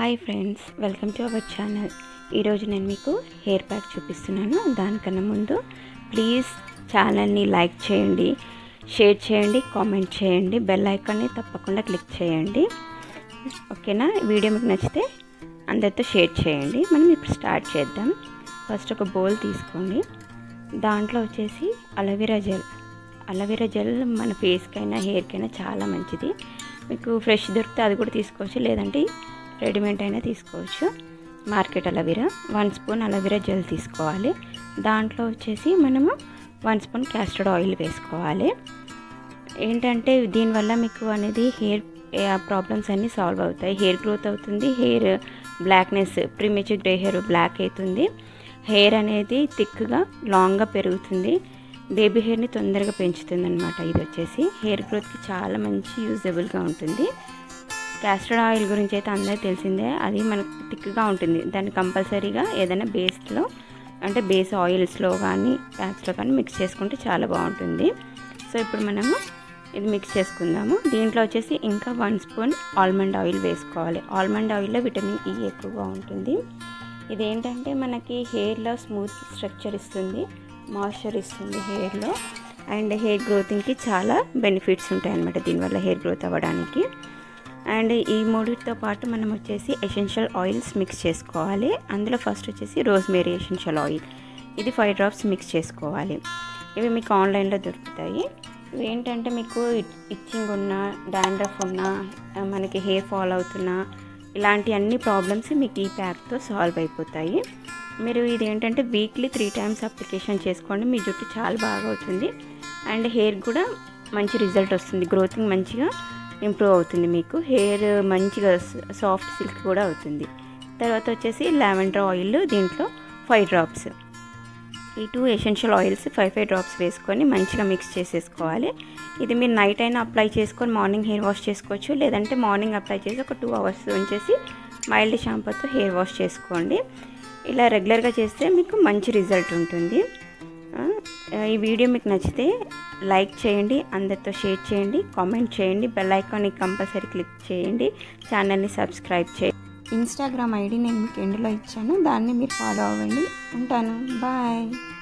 hi friends welcome to our channel ఈరోజు నేను మీకు హెయిర్ ప్యాక్ చూపిస్తున్నాను దానికన్నా ముందు ప్లీజ్ ఛానల్ని లైక్ చేయండి షేర్ చేయండి కామెంట్ చేయండి బెల్ ఐకాన్ని తప్పకుండా క్లిక్ చేయండి ఓకేనా వీడియో మీకు నచ్చితే అందరితో షేర్ చేయండి మనం ఇప్పుడు స్టార్ట్ చేద్దాం ఫస్ట్ ఒక బౌల్ తీసుకోండి దాంట్లో వచ్చేసి అలవీరా జెల్ అలవీరా జెల్ మన ఫేస్కైనా హెయిర్కైనా చాలా మంచిది మీకు ఫ్రెష్ దొరికితే అది కూడా తీసుకోవచ్చు లేదంటే రెడీమేడ్ అయినా తీసుకోవచ్చు market aloe vera one spoon aloe vera gel తీసుకోవాలి దాంట్లో వచ్చేసి మనము వన్ స్పూన్ క్యాస్టర్డ్ ఆయిల్ వేసుకోవాలి ఏంటంటే దీనివల్ల మీకు అనేది హెయిర్ ప్రాబ్లమ్స్ అన్నీ సాల్వ్ అవుతాయి హెయిర్ గ్రోత్ అవుతుంది hair blackness premature grey hair black అవుతుంది హెయిర్ అనేది థిక్గా లాంగ్గా పెరుగుతుంది బేబీ హెయిర్ని తొందరగా పెంచుతుంది అనమాట ఇది వచ్చేసి హెయిర్ గ్రోత్కి చాలా మంచి యూజబుల్గా ఉంటుంది క్యాస్టర్డ్ ఆయిల్ గురించి అయితే అందరికీ తెలిసిందే అది మనకు థిక్గా ఉంటుంది దాన్ని కంపల్సరీగా ఏదైనా బేస్లో అంటే బేస్ ఆయిల్స్లో కానీ ప్యాక్స్లో కానీ మిక్స్ చేసుకుంటే చాలా బాగుంటుంది సో ఇప్పుడు మనము ఇది మిక్స్ చేసుకుందాము దీంట్లో వచ్చేసి ఇంకా వన్ స్పూన్ ఆల్మండ్ ఆయిల్ వేసుకోవాలి ఆల్మండ్ ఆయిల్లో విటమిన్ ఈ ఎక్కువగా ఉంటుంది ఇదేంటంటే మనకి హెయిర్లో స్మూత్ స్ట్రక్చర్ ఇస్తుంది మాయిశ్చర్ ఇస్తుంది హెయిర్లో అండ్ హెయిర్ గ్రోతింగ్కి చాలా బెనిఫిట్స్ ఉంటాయి అన్నమాట దీనివల్ల హెయిర్ గ్రోత్ అవ్వడానికి అండ్ ఈ మూడితో పాటు మనం వచ్చేసి ఎసెన్షియల్ ఆయిల్స్ మిక్స్ చేసుకోవాలి అందులో ఫస్ట్ వచ్చేసి రోజ్మేరీ ఎసెన్షియల్ ఆయిల్ ఇది ఫైవ్ డ్రాప్స్ మిక్స్ చేసుకోవాలి ఇవి మీకు ఆన్లైన్లో దొరుకుతాయి ఇవి ఏంటంటే మీకు ఇచ్చింగ్ ఉన్నా డాండ్రఫ్ ఉన్నా మనకి హెయిర్ ఫాల్ అవుతున్నా ఇలాంటి అన్ని ప్రాబ్లమ్స్ మీకు ఈ ప్యాక్తో సాల్వ్ అయిపోతాయి మీరు ఇది ఏంటంటే వీక్లీ త్రీ టైమ్స్ అప్లికేషన్ చేసుకోండి మీ జుట్టు చాలా బాగా అవుతుంది అండ్ హెయిర్ కూడా మంచి రిజల్ట్ వస్తుంది గ్రోతింగ్ మంచిగా ఇంప్రూవ్ అవుతుంది మీకు హెయిర్ మంచిగా సాఫ్ట్ సిల్క్ కూడా అవుతుంది తర్వాత వచ్చేసి లావెండర్ ఆయిల్ దీంట్లో ఫైవ్ డ్రాప్స్ ఈ two essential oils five five drops వేసుకొని మంచిగా మిక్స్ చేసేసుకోవాలి ఇది మీరు నైట్ అయినా అప్లై చేసుకొని మార్నింగ్ హెయిర్ వాష్ చేసుకోవచ్చు లేదంటే మార్నింగ్ అప్లై చేసి ఒక టూ అవర్స్ ఉంచేసి మైల్డ్ షాంపూతో హెయిర్ వాష్ చేసుకోండి ఇలా రెగ్యులర్గా చేస్తే మీకు మంచి రిజల్ట్ ఉంటుంది ఈ వీడియో మీకు నచ్చితే లైక్ చేయండి అందరితో షేర్ చేయండి కామెంట్ చేయండి బెల్ ఐకాన్ని కంపల్సరీ క్లిక్ చేయండి ఛానల్ని సబ్స్క్రైబ్ చేయండి ఇన్స్టాగ్రామ్ ఐడి నేను మీకు ఎండ్లో ఇచ్చాను దాన్ని మీరు ఫాలో అవ్వండి ఉంటాను బాయ్